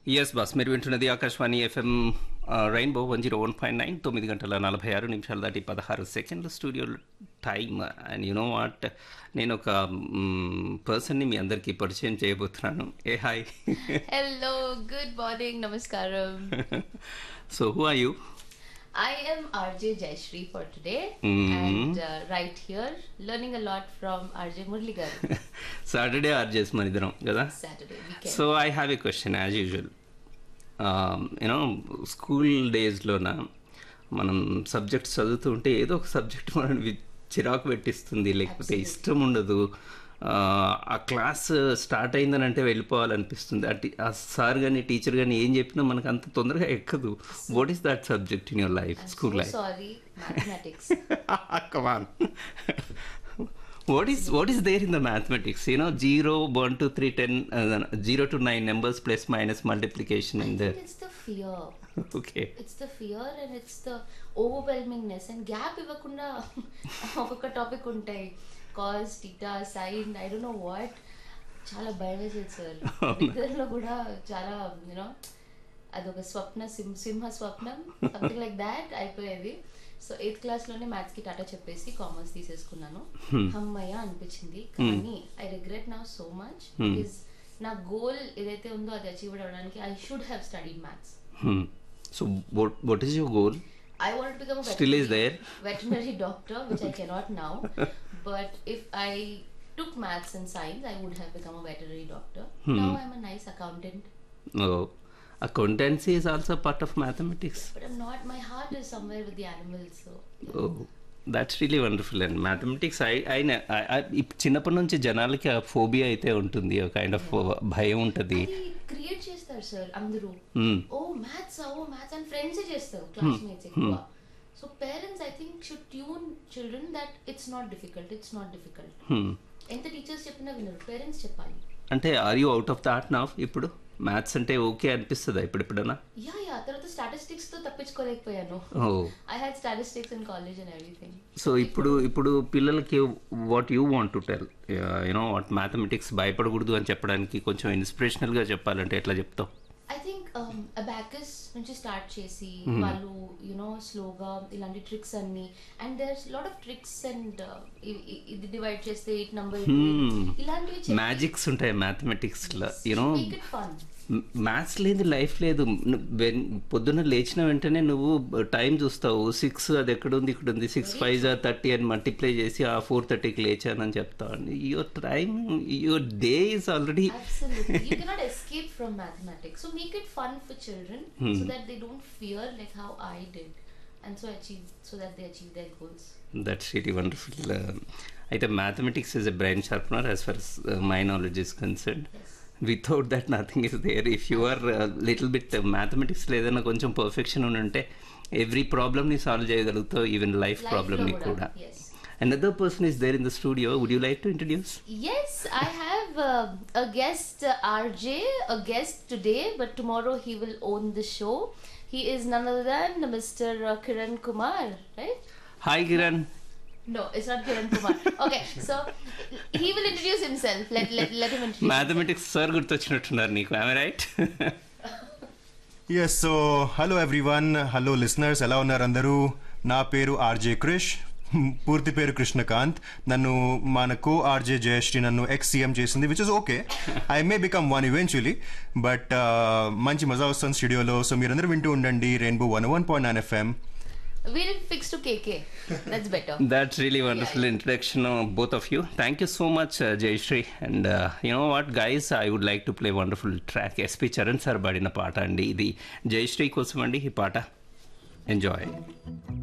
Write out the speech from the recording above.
Yes boss మీరు వింటున్నది Akashvani FM rainbow one zero one point nine తొమ్మిది గంటల నలభై ఆరు నిమిషాలు దాటి పదహారు సెకండ్ల studio time and you know what నేను ఒక పర్సన్ని మీ అందరికీ పరిచయం చేయబోతున్నాను ఏ hi Hello, good morning, Namaskaram. So who are you I am RJ Jayashree for today Mhm. and uh, right here learning a lot from RJ Murligar Saturday RJs మన ఇద్దరం కదా Saturday weekend. So I have a question as usual you know school డేస్లోన మనం subject చదువుతుంటే ఏదో ఒక subject మనం వి- చిరాకు పెట్టిస్తుంది లేకపోతే ఇష్టం ఉండదు Uh, ఆ క్లాస్ స్టార్ట్ అయిందని అంటే వెళ్ళిపోవాలనిపిస్తుంది ఆ టీ- ఆ సార్ కానీ టీచర్ కానీ ఏం చెప్పినా మనకు అంత తొందరగా ఎక్కదు what is that subject in your life school so life sorry, mathematics. Come on. what is what is there in the mathematics? You know, zero, one, two, three, ten, uh, zero to nine numbers plus minus multiplication in there. it's the fear. okay. It's the fear and it's the overwhelmingness and gap ఇవ్వకుండా ఒక్కొక్క topic ఉంటాయి cos theta sine I don't know what చాలా భయం వేసేది sir నిద్రలో కూడా చాలా you know అదొక స్వప్న సింహ సింహ స్వప్నం సంథింగ్ లైక్ దాట్ అయిపోయేది సో ఎయిత్ క్లాస్లోనే మ్యాథ్స్కి టాటా చెప్పేసి కామర్స్ తీసేసుకున్నాను అమ్మయ్య అనిపించింది కానీ I regret now so much because నా గోల్ ఏదైతే ఉందో అది అచీవ్ అవ్వడానికి I should have studied maths Hmm. So what what is your goal? I wanted to become a Still is veterinary, there? veterinary doctor, which I cannot now. But if I took maths and science, I would have become a veterinary doctor. Now I'm a nice accountant, No. Accountancy is also part of mathematics. but I'm not. My heart is somewhere with the animals. So Oh, that's really wonderful. And mathematics, I, I, I, I ఇప్- చిన్నప్పటి నుంచి జనాలకి ఆ phobia అయితే ఉంటుంది kind of భయం ఉంటుంది అది క్రియేట్ చేస్తారు సార్ అందరూ Hmm. Oh maths oh maths and friends చేస్తారు క్లాస్మేట్స్ ఎక్కువ so parents I think should tune children that it's not difficult it's not difficult Hmm. ఎంత టీచర్స్ చెప్పినా వినరు పేరెంట్స్ చెప్పాలి అంటే are you out of the art now ఇప్పుడు maths అంటే okay అనిపిస్తుందా ఇప్పుడు ఎప్పుడన్నా యా యా తర్వాత స్టాటిస్టిక్స్ తో తప్పించుకోలేకపోయాను oh I had statistics in college and everything so ఇప్పుడు ఇప్పుడు పిల్లలకి what you want to tell you know what mathematics భయపడకూడదు అని చెప్పడానికి కొంచెం ఇన్స్పిరేషనల్గా చెప్పాలంటే ఎట్లా చెప్తావు ఐ థింక్ అబాకస్ నుంచి స్టార్ట్ చేసి వాళ్ళు యునో స్లోగా ఇలాంటి ట్రిక్స్ అన్ని and there lot of tricks and ఇది డివైడ్ చేస్తే ఎయిట్ నంబర్ ఇలాంటివి మ్యాజిక్స్ ఉంటాయి మ్యాథమెటిక్స్లో you know make it fun maths లేదు లైఫ్ లేదు ను- వెన్- పొద్దున్న లేచిన వెంటనే నువ్వు టైం చూస్తావు సిక్స్ అది ఎక్కడ ఉంది ఇక్కడ ఉంది సిక్స్ ఫైవ్ జార్ థర్టీ అని మల్టిప్లై చేసి ఆ ఫోర్ థర్టీకి లేచానని చెప్తావు your time your day is already Absolutely. you cannot escape from mathematics. So make it fun for children so that they don't fear like how I did. And so achieve so that they achieve their goals. That's really wonderful అయితే mathematics is a brain sharpener as far my knowledge is concern without that nothing is there if you are little bit మ్యాథమెటిక్స్లో ఏదైనా కొంచెం perfection ఉంటే every ప్రాబ్లమ్ని solve చేయగలుగుతావు even life Life ప్రాబ్లమ్ని లో కూడా కూడా, yes. Another person is there in the studio would you like to introduce Yes, I have uh, a guest, uh, RJ, a guest today, but tomorrow he will own the show. He is none other than Mr. Uh, Kiran Kumar, right? Hi Kiran No, it's not Kiran Kumar. Okay, so he will introduce himself. Let, let, let him introduce mathematics sir గుర్తొచ్చినట్టున్నారు నీకు I right yes so hello everyone hello listeners ఎలా ఉన్నారు అందరూ నా పేరు RJ Krish పూర్తి పేరు కృష్ణకాంత్ నన్ను మన కో ఆర్జే జయశ్రీ నన్ను ఎక్స్ సీఎం చేసింది which is okay I may become one eventually but మంచి మజా వస్తుంది స్టూడియోలో సో మీరందరూ వింటూ ఉండండి rainbow one one point nine FM We'll fix to KK. That's better. That's really wonderful introduction, uh, both of you. Thank you so much, uh, Jayashree. And uh, you know what, guys, I would like to play wonderful track. SP Charan sir పాడిన పాట అండి ఇది జయశ్రీ కోసం అండి ఈ పాట enjoy